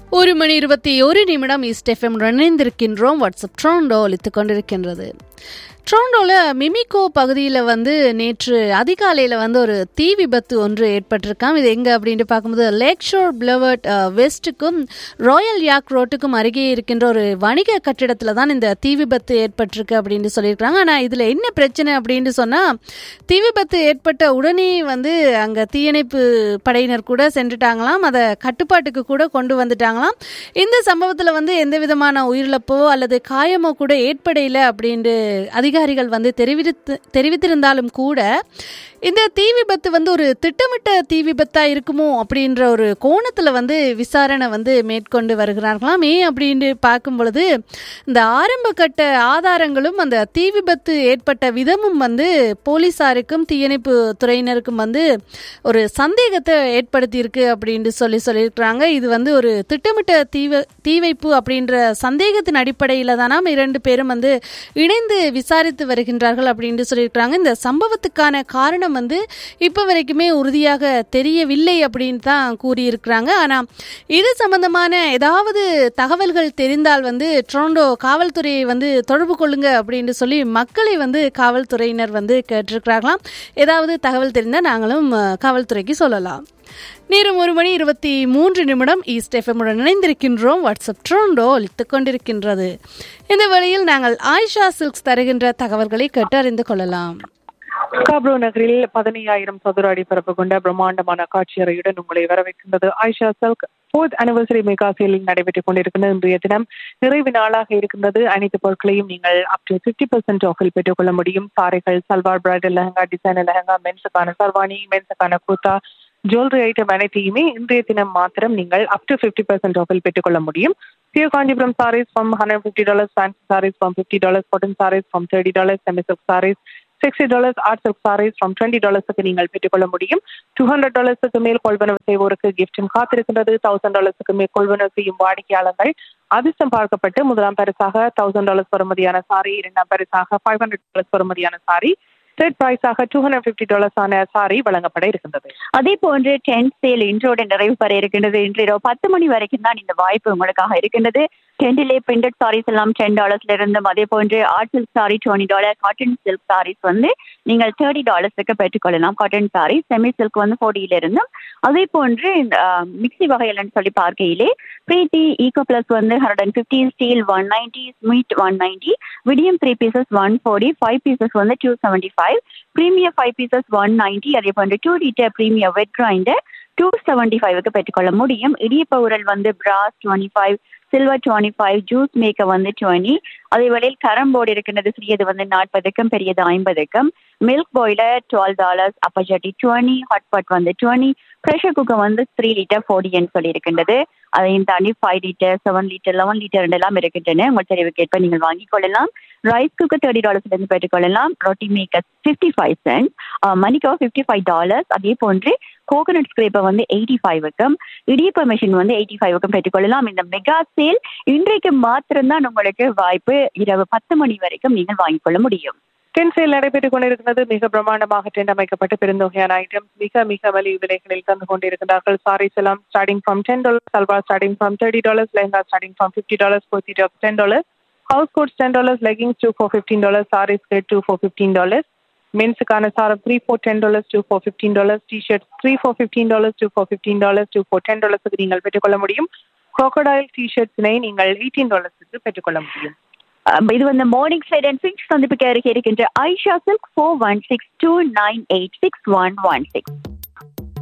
ஒரு மணி இருபத்தி ஒரு நிமிடம் ஈஸ்ட் எஃப்எம் இணைந்திருக்கின்றோம் வாட்ஸ்அப் ட்ரோண்டோ ஒலித்துக் கொண்டிருக்கின்றது ட்ரோண்டோவில் மிமிகோ பகுதியில் வந்து நேற்று அதிகாலையில் வந்து ஒரு தீ விபத்து ஒன்று ஏற்பட்டிருக்காம் இது எங்கே அப்படின்ட்டு பார்க்கும்போது லேக் ஷோர் பிளவர்ட் வெஸ்ட்டுக்கும் ராயல் யாக் ரோட்டுக்கும் அருகே இருக்கின்ற ஒரு வணிக கட்டிடத்தில் தான் இந்த தீ விபத்து ஏற்பட்டிருக்கு அப்படின்னு சொல்லியிருக்காங்க ஆனால் இதில் என்ன பிரச்சனை அப்படின்னு சொன்னால் தீ விபத்து ஏற்பட்ட உடனே வந்து அங்கே தீயணைப்பு படையினர் கூட சென்றுட்டாங்களாம் அதை கட்டுப்பாட்டுக்கு கூட கொண்டு வந்துட்டாங்களாம் இந்த சம்பவத்தில் வந்து எந்த விதமான உயிரிழப்போ அல்லது காயமோ கூட ஏற்படையில அப்படின்ட்டு அதிகாரிகள் வந்து தெரிவித்து தெரிவித்திருந்தாலும் கூட இந்த தீ விபத்து வந்து ஒரு திட்டமிட்ட தீ விபத்தா இருக்குமோ அப்படின்ற ஒரு கோணத்தில் வந்து விசாரணை வந்து மேற்கொண்டு வருகிறார்களாம் ஏன் அப்படின்னு பார்க்கும் பொழுது இந்த ஆரம்ப கட்ட ஆதாரங்களும் அந்த தீ விபத்து ஏற்பட்ட விதமும் வந்து போலீசாருக்கும் தீயணைப்பு துறையினருக்கும் வந்து ஒரு சந்தேகத்தை ஏற்படுத்தியிருக்கு அப்படின்னு சொல்லி சொல்லியிருக்கிறாங்க இது வந்து ஒரு திட்டமிட்ட தீ தீ வைப்பு அப்படின்ற சந்தேகத்தின் அடிப்படையில் தானாம் இரண்டு பேரும் வந்து இணைந்து விசாரித்து வருகின்றார்கள் அப்படின்னு சொல்லியிருக்கிறாங்க இந்த சம்பவத்துக்கான காரணம் வந்து இப்போ வரைக்குமே உறுதியாக தெரியவில்லை அப்படின்னு தான் கூறியிருக்கிறாங்க ஆனால் இது சம்பந்தமான ஏதாவது தகவல்கள் தெரிந்தால் வந்து ட்ரோண்டோ காவல்துறையை வந்து தொடர்பு கொள்ளுங்க அப்படின்னு சொல்லி மக்களை வந்து காவல்துறையினர் வந்து கேட்டிருக்கிறார்களாம் ஏதாவது தகவல் தெரிந்தால் நாங்களும் காவல்துறைக்கு சொல்லலாம் நேரம் ஒரு மணி இருபத்தி மூன்று நிமிடம் ஈஸ்ட் எஃப்எம்முடன் இணைந்திருக்கின்றோம் வாட்ஸ்அப் ட்ரோண்டோ ஒலித்துக் கொண்டிருக்கின்றது இந்த வழியில் நாங்கள் ஆயிஷா சில்க்ஸ் தருகின்ற தகவல்களை கேட்டு அறிந்து கொள்ளலாம் காப்ரோ நகரில் பதினையாயிரம் சதுர அடி பரப்பு கொண்ட பிரம்மாண்டமான காட்சியறையுடன் உங்களை வரவேற்கின்றது Ayesha silk fourth anniversary mega சேலில் நடைபெற்றுக் கொண்டிருக்கின்ற இன்றைய தினம் நிறைவு நாளாக இருக்கின்றது அனைத்து பொருட்களையும் நீங்கள் அப் டு பிப்டி பெர்சென்ட் ஆஃபில் பெற்றுக்கொள்ள முடியும் சாரைகள் சல்வார் பிரைடல் லெஹங்கா டிசைனர் லெஹங்கா மென்ஸுக்கான சர்வானி மென்ஸுக்கான குர்தா ஜுவல்லரி ஐட்டம் அனைத்தையுமே இன்றைய தினம் மாத்திரம் நீங்கள் அப் டு பிப்டி பெர்சென்ட் ஆஃபில் பெற்றுக்கொள்ள முடியும் pure Kanchipuram saris from hundred fifty dollars fancy saris from fifty dollars cotton saris from thirty dollars semi silk saris sixty dollars art silk saris from twenty டாலர்ஸுக்கு நீங்கள் பெற்றுக்கொள்ள முடியும் டூ ஹண்ட்ரட் டாலர்ஸுக்கு மேல் கொள்வனவு செய்வோருக்கு கிஃப்டும் காத்திருக்கின்றது தௌசண்ட் டாலர்ஸுக்கு மேல் கொள்வனவு செய்யும் வாடிக்கையாளர்கள் அதிர்ஷ்டம் பார்க்கப்பட்டு முதலாம் பரிசாக தௌசண்ட் டாலர்ஸ் பெறுமதியான சாரி இரண்டாம் பரிசாக ஃபைவ் ஹண்ட்ரட் டாலர்ஸ் பெறுமதியான சாரி தேர்ட் பிரைஸாக டூ ஹண்ட்ரட் பிப்டி டாலர்ஸான சாரி வழங்கப்பட இருக்கின்றது அதே போன்று டென்த் சேல் இன்றோட நிறைவு பெற இருக்கின்றது இன்று இரவு பத்து மணி வரைக்கும் தான் இந்த வாய்ப்பு உங்களுக்காக இருக்கின்றது டென்டிலே பிரிண்டட் சாரீஸ் எல்லாம் டென் டாலர்ஸ்ல இருந்தும் அதே போன்று art silk sari twenty dollar cotton silk saris வந்து நீங்கள் தேர்ட்டி டாலர்ஸுக்கு பெற்றுக்கொள்ளலாம் காட்டன் சாரி செமி சில்க் வந்து ஃபோர்ட்டியில இருந்தும் அதே போன்று இந்த மிக்சி வகைகள்னு சொல்லி பார்க்கையிலே பிரீத்தி ஈகோ பிளஸ் வந்து hundred and fifty steel one ninety sweet one ninety விடியம் three pieces one forty five pieces வந்து two seventy five premium five pieces one ninety அதே போன்று two litre premium wet grinder two seventy ஃபைவ்க்கு பெற்றுக்கொள்ள முடியும் இடியப்ப உரல் வந்து brass twenty five silver twenty five juice maker வந்து டுவெண்ட்டி அதே வேளையில் கரம்போர்டு இருக்கின்றது சிறியது வந்து நாற்பதுக்கும் பெரியது ஐம்பதுக்கும் மில்க் பாய்லர் டுவெல் டாலர்ஸ் அப்பஜட்டி டுவெண்ட்டி ஹாட் பாட் வந்து டுவெண்ட்டி ப்ரெஷர் குக்கர் வந்து த்ரீ லிட்டர் ஃபோர்டின்னு சொல்லி இருக்கின்றது அதையும் தாண்டி five litre seven litre eleven litre எல்லாம் இருக்கின்றன உங்கள் தெரிவுக்கேற்ப நீங்கள் வாங்கிக் கொள்ளலாம் ரைஸ் குக்கர் தேர்ட்டி டாலர்ஸ்ல இருந்து பெற்றுக்கொள்ளலாம் roti maker fifty five cent மணிக்கோ ஃபிஃப்டி ஃபைவ் டாலர்ஸ் அதே போன்று கோகனட் ஸ்கிரேப்பர் வந்து எயிட்டி ஃபைவுக்கும் இடியப்ப மிஷின் வந்து எயிட்டி ஃபைவுக்கும் பெற்றுக்கொள்ளலாம் இந்த மெகா சேல் இன்றைக்கு மாத்திரம்தான் உங்களுக்கு வாய்ப்பு இரவு பத்து மணி வரைக்கும் நீங்கள் வாங்கிக் கொள்ள முடியும் டென் சேல் நடைபெற்றுக் கொண்டிருக்கிறது மிக பிரம்மாண்டமாக டென்ட் அமைக்கப்பட்டு பெருந்தொகையான ஐட்டம்ஸ் மிக மிக மலிவு விலைகளில் தந்து கொண்டிருக்கிறார்கள் சாரீஸ் எல்லாம் starting from ten dollars salwar starting from thirty dollars lehenga starting from fifty dollars kurti top ten dollars house coats ten dollars leggings two four fifteen dollars saris கேட் டூ ஃபோர் ஃபிஃப்டீன் டாலர்ஸ் மென்ஸுக்கான சாரம் three four ten dollars two four fifteen dollars T shirt three four fifteen dollars two four fifteen dollars two four ten டாலர்ஸுக்கு நீங்கள் பெற்றுக்கொள்ள முடியும் crocodile டிஷர்ட்ஸினை நீங்கள் eighteen டாலர்ஸுக்கு பெற்றுக்கொள்ள முடியும் இது வந்து மார்னிங் சைட் அண்ட் சிக்ஸ் சந்திப்புக்கு அருகே இருக்கின்ற Aisha silk four one six two nine eight six one one six